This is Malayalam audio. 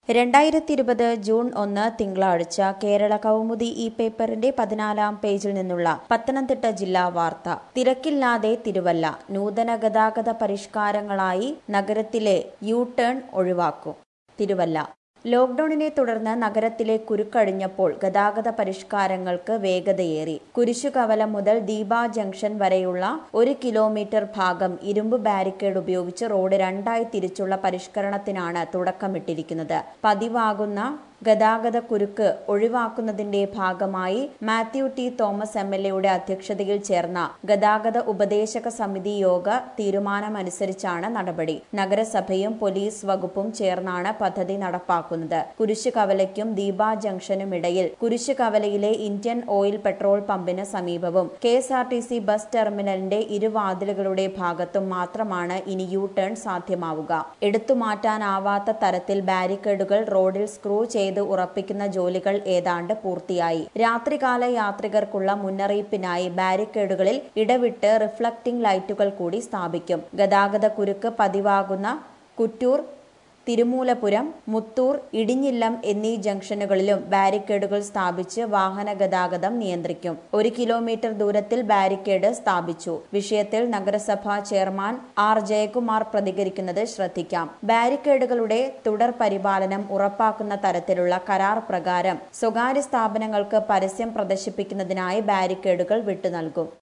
രണ്ടായിരത്തി ഇരുപത് ജൂൺ ഒന്ന് തിങ്കളാഴ്ച കേരള കൗമുദി ഈ പേപ്പറിന്റെ പതിനാലാം പേജിൽ നിന്നുള്ള പത്തനംതിട്ട ജില്ലാ വാർത്ത തിരക്കില്ലാതെ തിരുവല്ല നൂതന ഗതാഗത പരിഷ്കാരങ്ങളായി നഗരത്തിലെ യു ടേൺ ഒഴിവാക്കും തിരുവല്ല ലോക്ഡൌണിനെ തുടർന്ന് നഗരത്തിലെ കുരുക്കഴിഞ്ഞപ്പോൾ ഗതാഗത പരിഷ്കാരങ്ങൾക്ക് വേഗതയേറി കുരിശുകവലം മുതൽ ദീപ ജംഗ്ഷൻ വരെയുള്ള ഒരു കിലോമീറ്റർ ഭാഗം ഇരുമ്പ് ബാരിക്കേഡ് ഉപയോഗിച്ച് റോഡ് രണ്ടായി തിരിച്ചുള്ള പരിഷ്കരണത്തിനാണ് തുടക്കമിട്ടിരിക്കുന്നത് പതിവാകുന്ന ഗതാഗത കുരുക്ക് ഒഴിവാക്കുന്നതിന്റെ ഭാഗമായി Mathew T Thomas M L എയുടെ അധ്യക്ഷതയിൽ ചേർന്ന ഗതാഗത ഉപദേശക സമിതി യോഗ തീരുമാനമനുസരിച്ചാണ് നടപടി നഗരസഭയും പോലീസ് വകുപ്പും ചേർന്നാണ് പദ്ധതി നടപ്പാക്കുന്നത് കുരിശുകവലയ്ക്കും ദീപ ജംഗ്ഷനും ഇടയിൽ കുരിശുകവലയിലെ ഇന്ത്യൻ ഓയിൽ പെട്രോൾ പമ്പിന് സമീപവും K S R T C bus ടെർമിനലിന്റെ ഇരുവാതിലുകളുടെ ഭാഗത്തും മാത്രമാണ് ഇനി യു ടേൺ സാധ്യമാവുക എടുത്തുമാറ്റാനാവാത്ത തരത്തിൽ ബാരിക്കേഡുകൾ റോഡിൽ സ്ക്രൂ ചെയ്ത് ഉറപ്പിക്കുന്ന ജോലികൾ ഏതാണ്ട് പൂർത്തിയായി രാത്രികാല യാത്രികർക്കുള്ള മുന്നറിയിപ്പിനായി ബാരിക്കേഡുകളിൽ ഇടവിട്ട് റിഫ്ലക്റ്റിംഗ് ലൈറ്റുകൾ കൂടി സ്ഥാപിക്കും ഗതാഗത കുരുക്ക് പതിവാകുന്ന കുറ്റൂർ തിരുമൂലപുരം മുത്തൂർ ഇടിഞ്ഞില്ലം എന്നീ ജംഗ്ഷനുകളിലും ബാരിക്കേഡുകൾ സ്ഥാപിച്ച് വാഹന ഗതാഗതം നിയന്ത്രിക്കും ഒരു കിലോമീറ്റർ ദൂരത്തിൽ ബാരിക്കേഡ് സ്ഥാപിച്ചു വിഷയത്തിൽ നഗരസഭാ ചെയർമാൻ ആർ ജയകുമാർ പ്രതികരിക്കുന്നത് ശ്രദ്ധിക്കാം ബാരിക്കേഡുകളുടെ തുടർ പരിപാലനം ഉറപ്പാക്കുന്ന തരത്തിലുള്ള കരാർ പ്രകാരം സ്വകാര്യ സ്ഥാപനങ്ങൾക്ക് പരസ്യം പ്രദർശിപ്പിക്കുന്നതിനായി ബാരിക്കേഡുകൾ വിട്ടു നൽകും